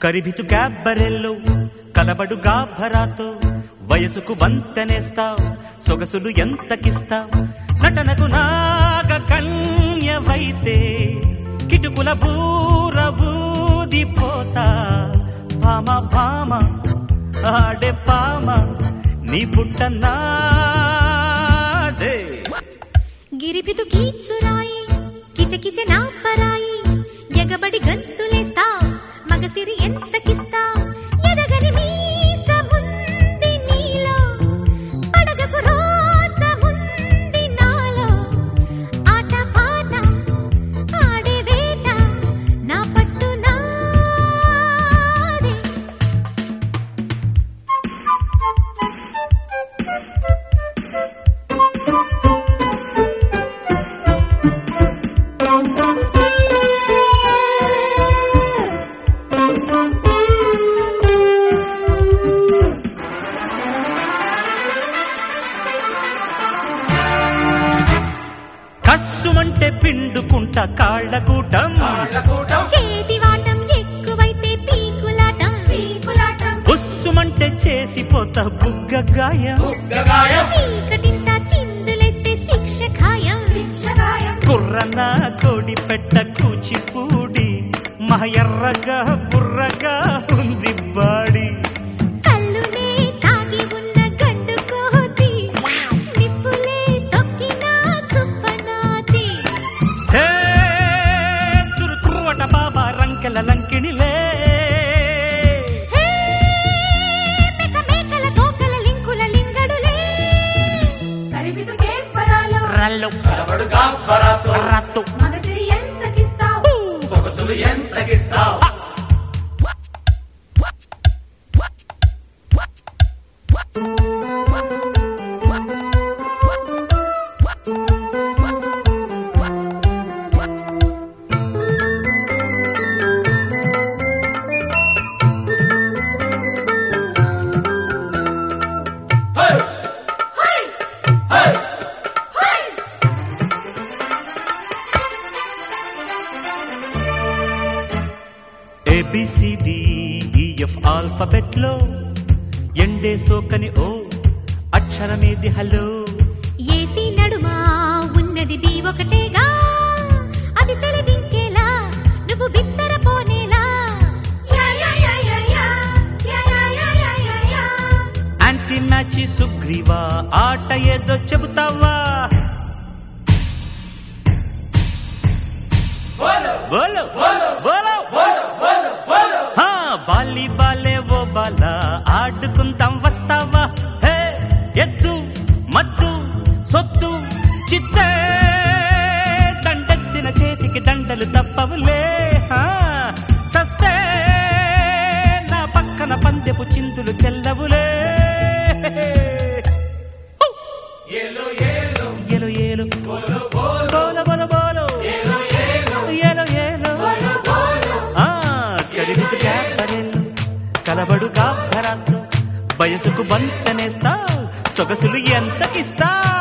కరిభితు క్యాబ్బరెల్లో కలబడు గాభరాతో వయసుకు వంతనేస్తావు సొగసులు ఎంతకిస్తావు నటనకు నాగ కన్యవైతే కిటుకుల బూర ఊదిపోతా భామ భామ ఆడే పామ నీ పుట్ట నాదే గిరిపితు కీచురాయి కిచకిచ నా పరాయి ఎగబడి గంతులేస్తా మగసిరి ఎంతకిస్తా ఎదగని మీసముంది నీలో అడగకు రోసముంది నాలో ఆట పాట ఆడే వేట నా పట్టు నాదే కస్సుమంటే పిండుకుంటా కాళ్ళ కూటం చేతి వాటం ఎక్కువైతే పీకులాటం పీకులాటం బుస్సుమంటే చేసిపోతా బుగ్గ గాయం చీకటింత చిందులేస్తే శిక్ష ఖాయం శిక్ష ఖాయం కుర్రన కోడి పెట్ట కూచిపూడి మా ఎర్రగా బుర్రగా ఉంది బాడి కల్లునే తాగి ఉన్న గండు కోతి నిప్పులే తొక్కిన తుప్పనాతి హే తురుతురువట బాబా రంకెల లంకిణిలే హే మేక మేకల తోకల లింకుల లింగడులే కరిపితు కేంపరాలో రల్లు కలబడుగా పరాతో రత్తు మగసిరి ఎంతకిస్తావు సొగసులు ఎంతకిస్తావు hey hi hey hi A B C D E F alphabet లో ఎండే సోకని ఓ అక్షరమేది హలో ఏసి నడుమా ఉన్నది బి ఒకటేగా అది తెలివింకేలా నువ్వు బిత్తర పోనేలా యా యా యా యా యా యా యా యా యా యా యా యాంటీ మ్యాచి సుగ్రీవా ఆట ఏదో చెబుతావా బోలో బోలో బోలో బోలో బోలో బోలో బోలో హా, బాలి బాలే ఓ బాల ఆడుకుంటాం వస్తావా హే ఎద్దు మత్తు సొత్తు చిత్తే దండెత్తిన చేతికి దండలు తప్పవులే హా, చస్తే నా పక్కన పందెపు చిందులు చెల్లవులే ఏలో ఏలో ఏలో ఏలో బోలో బోలో బోలో బోలో బోలో ఏలో ఏలో ఏలో ఏలో బోలో బోలో ఆ కరిగితు క్యాపరెల్లు కలబడు గాభరాతో వయసుకు బంతనేస్తా సొగసులు ఎంతకిస్తా